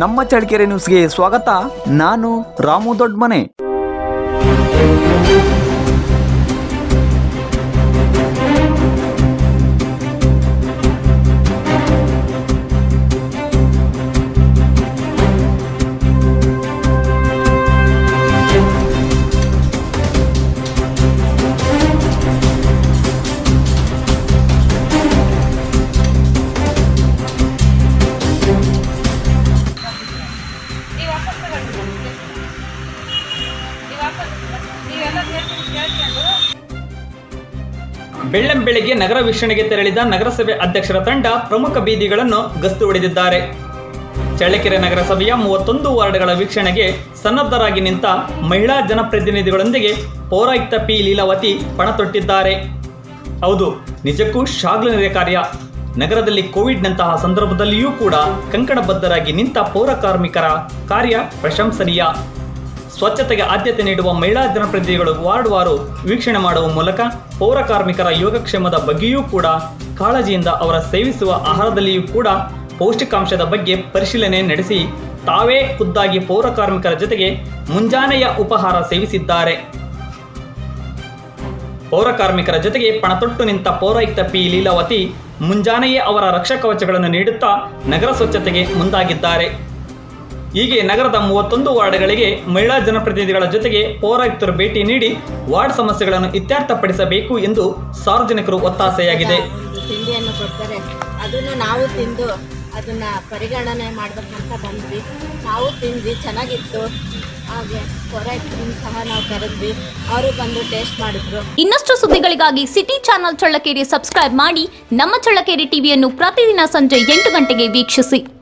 ನಮ್ಮ ಚಳ್ಳಕೆರೆ ನ್ಯೂಸ್ಗೆ ಸ್ವಾಗತ ನಾನು ರಾಮು ದೊಡ್ಮನೆ ನೀವು ವಾಪಸ್ ತಗೊಂಡು ನೀವು ವಾಪಸ್ ನೀವೆಲ್ಲ ಸೇರ್ಕೊಂಡು ಕೇಳ್ಕೊಂಡು ಬೆಳ್ಳಂ ಬೆಳಗ್ಗೆ ನಗರ ವೀಕ್ಷಣೆಗೆ ತೆರಳಿದ ನಗರಸಭೆ ಅಧ್ಯಕ್ಷರ ತಂಡ ಪ್ರಮುಖ ಬೀದಿಗಳನ್ನು ಗಸ್ತು ಹೊಡೆದಿದ್ದಾರೆ ಚಳ್ಳಕೆರೆ ನಗರಸಭೆಯ ಮೂವತ್ತೊಂದು ವಾರ್ಡ್ಗಳ ವೀಕ್ಷಣೆಗೆ ಸನ್ನದ್ಧರಾಗಿ ನಿಂತ ಮಹಿಳಾ ಜನಪ್ರತಿನಿಧಿಗಳೊಂದಿಗೆ ಪೌರಾಯುಕ್ತ ಪಿ ಲೀಲಾವತಿ ಪಣ ತೊಟ್ಟಿದ್ದಾರೆ ಹೌದು ನಿಜಕ್ಕೂ ಶ್ಲಾಘನೀಯ ಕಾರ್ಯ ನಗರದಲ್ಲಿ ಕೋವಿಡ್ನಂತಹ ಸಂದರ್ಭದಲ್ಲಿಯೂ ಕೂಡ ಕಂಕಣಬದ್ಧರಾಗಿ ನಿಂತ ಪೌರ ಕಾರ್ಮಿಕರ ಕಾರ್ಯ ಪ್ರಶಂಸನೀಯ ಸ್ವಚ್ಛತೆಗೆ ಆದ್ಯತೆ ನೀಡುವ ಮಹಿಳಾ ಜನಪ್ರತಿನಿಧಿಗಳು ವಾರ್ಡ್ ವಾರು ವೀಕ್ಷಣೆ ಮಾಡುವ ಮೂಲಕ ಪೌರ ಕಾರ್ಮಿಕರ ಯೋಗಕ್ಷೇಮದ ಬಗ್ಗೆಯೂ ಕೂಡ ಕಾಳಜಿಯಿಂದ ಅವರ ಸೇವಿಸುವ ಆಹಾರದಲ್ಲಿಯೂ ಕೂಡ ಪೌಷ್ಟಿಕಾಂಶದ ಬಗ್ಗೆ ಪರಿಶೀಲನೆ ನಡೆಸಿ ತಾವೇ ಖುದ್ದಾಗಿ ಪೌರ ಕಾರ್ಮಿಕರ ಜೊತೆಗೆ ಮುಂಜಾನೆಯ ಉಪಹಾರ ಸೇವಿಸಿದ್ದಾರೆ ಪೌರ ಕಾರ್ಮಿಕರ ಜೊತೆಗೆ ಪಣತೊಟ್ಟು ನಿಂತ ಪೌರಾಯುಕ್ತ ಪಿ ಲೀಲಾವತಿ ಮುಂಜಾನೆಯೇ ಅವರ ರಕ್ಷಾ ಕವಚಗಳನ್ನು ನೀಡುತ್ತಾ ನಗರ ಸ್ವಚ್ಛತೆಗೆ ಮುಂದಾಗಿದ್ದಾರೆ ಹೀಗೆ ನಗರದ ಮೂವತ್ತೊಂದು ವಾರ್ಡ್ಗಳಿಗೆ ಮಹಿಳಾ ಜನಪ್ರತಿನಿಧಿಗಳ ಜೊತೆಗೆ ಪೌರಾಯುಕ್ತರು ಭೇಟಿ ನೀಡಿ ವಾರ್ಡ್ ಸಮಸ್ಯೆಗಳನ್ನು ಇತ್ಯರ್ಥಪಡಿಸಬೇಕು ಎಂದು ಸಾರ್ವಜನಿಕರು ಒತ್ತಾಸೆಯಾಗಿದೆ ಒಂದು ತಿಂಡಿಯನ್ನು ಕೊಡ್ತಾರೆ ಅದನ್ನು ನಾವು ತಿಂದು ಅದನ್ನ ಪರಿಗಣನೆ ಮಾಡ್ಬೇಕಂತ ಬಂದ್ವಿ ನಾವು ತಿಂದ್ವಿ ಚೆನ್ನಾಗಿತ್ತು ಹಾಗೆ ಹೊರಗೆ ಸಹ ನಾವು ಕರೆದ್ವಿ ಅವರು ಬಂದು ಟೇಸ್ಟ್ ಮಾಡಿದ್ರು ಇನ್ನಷ್ಟು ಸುದ್ದಿಗಳಿಗಾಗಿ ಸಿಟಿ ಚಾನಲ್ ಚಳ್ಳಕೆರೆ ಸಬ್ಸ್ಕ್ರೈಬ್ ಮಾಡಿ ನಮ್ಮ ಚಳ್ಳಕೆರೆ ಟಿವಿಯನ್ನು ಪ್ರತಿದಿನ ಸಂಜೆ ಎಂಟು ಗಂಟೆಗೆ ವೀಕ್ಷಿಸಿ